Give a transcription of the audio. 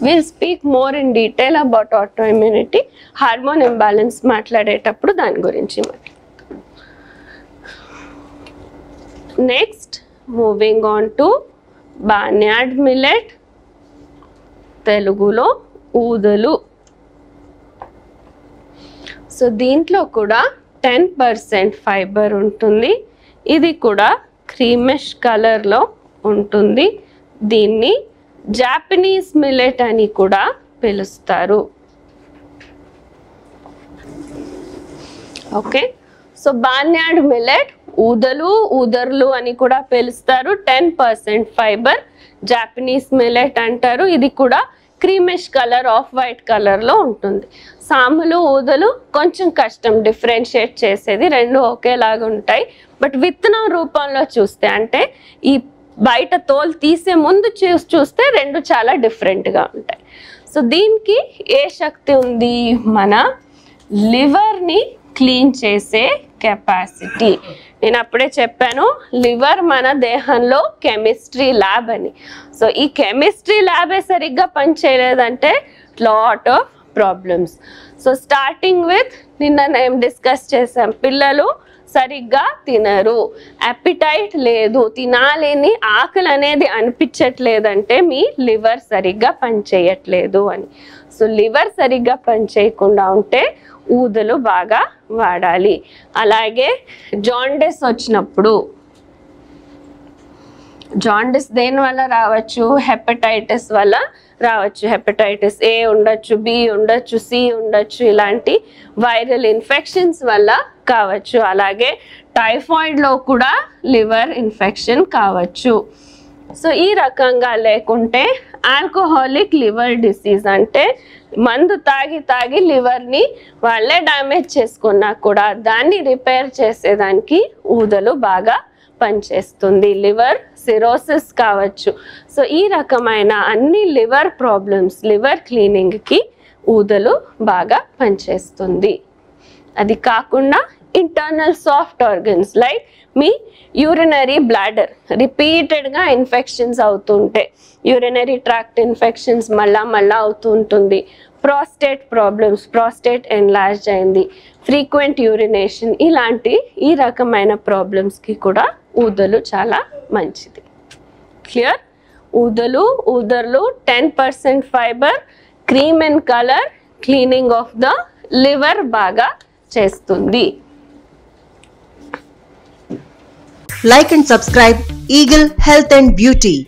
Will speak more in detail about auto immunity hormone imbalance మాట్లాడేటప్పుడు దాని గురించి మాట్లాడతాం next moving on to barnyard millet తెలుగులో ఊదలు సో దీంట్లో కూడా టెన్ పర్సెంట్ ఫైబర్ ఉంటుంది ఇది కూడా క్రీమిష్ కలర్లో ఉంటుంది దీన్ని జాపనీస్ మిల్లెట్ అని కూడా పిలుస్తారు ఓకే సో బాన్యాడ్ మిల్లెట్ ఊదలు ఊదర్లు అని కూడా పిలుస్తారు ten percent fibre Japanese millet అంటారు ఇది కూడా క్రీమిష్ కలర్ ఆఫ్ వైట్ కలర్లో ఉంటుంది సాములు ఊదలు కొంచెం కష్టం డిఫరెన్షియేట్ చేసేది రెండు ఒకేలాగా ఉంటాయి బట్ విత్తనం రూపంలో చూస్తే అంటే ఈ బయట తోలు తీసే ముందు చూసి చూస్తే రెండు చాలా డిఫరెంట్గా ఉంటాయి సో దీనికి ఏ శక్తి ఉంది మన లివర్ని క్లీన్ చేసే కెపాసిటీ నేను అప్పుడే చెప్పాను లివర్ మన దేహంలో కెమిస్ట్రీ ల్యాబ్ అని సో ఈ కెమిస్ట్రీ ల్యాబే సరిగ్గా పనిచేయలేదంటే lot of problems so starting with నిన్న నేను డిస్కస్ చేసాం పిల్లలు సరిగ్గా తినరు అపిటైట్ లేదు తినాలేని ఆకలి అనేది అనిపించట్లేదంటే మీ లివర్ సరిగ్గా పనిచేయట్లేదు అని సో లివర్ సరిగ్గా పనిచేయకుండా ఉంటే ఊదలు బాగా వాడాలి అలాగే జాండిస్ వచ్చినప్పుడు జాండిస్ దేని వల్ల రావచ్చు హెపటైటిస్ వల్ల రావచ్చు హెపటైటిస్ ఏ ఉండొచ్చు బి ఉండొచ్చు సి ఉండొచ్చు ఇలాంటి వైరల్ ఇన్ఫెక్షన్స్ వల్ల కావచ్చు అలాగే టైఫాయిడ్లో కూడా లివర్ ఇన్ఫెక్షన్ కావచ్చు సో ఈ రకంగా లేకుంటే ఆల్కహాలిక్ లివర్ డిసీజ్ అంటే మందు తాగి తాగి లివర్ని వాళ్ళే డ్యామేజ్ చేసుకున్నా కూడా దాన్ని రిపేర్ చేసేదానికి ఊదలు బాగా పనిచేస్తుంది లివర్ సిరోసిస్ కావచ్చు సో ఈ రకమైన అన్ని లివర్ ప్రాబ్లమ్స్ లివర్ క్లీనింగ్కి ఊదలు బాగా పనిచేస్తుంది అది కాకుండా ఇంటర్నల్ సాఫ్ట్ ఆర్గన్స్ లైక్ మీ యూరినరీ బ్లాడర్ రిపీటెడ్గా ఇన్ఫెక్షన్స్ అవుతుంటే యూరినరీ ట్రాక్ట్ ఇన్ఫెక్షన్స్ మళ్ళా మళ్ళా అవుతూ ఉంటుంది ప్రాస్టేట్ ప్రాబ్లమ్స్ ప్రాస్టేట్ ఎన్లార్జ్ అయింది ఫ్రీక్వెంట్ యూరినేషన్ ఇలాంటి ఈ రకమైన ప్రాబ్లమ్స్కి కూడా ఊదలు చాలా మంచిది క్లియర్ ఊదలు ఊదర్లు ten percent fibre cream and colour cleaning of the liver బాగా చేస్తుంది Like and subscribe Eagle Health and Beauty.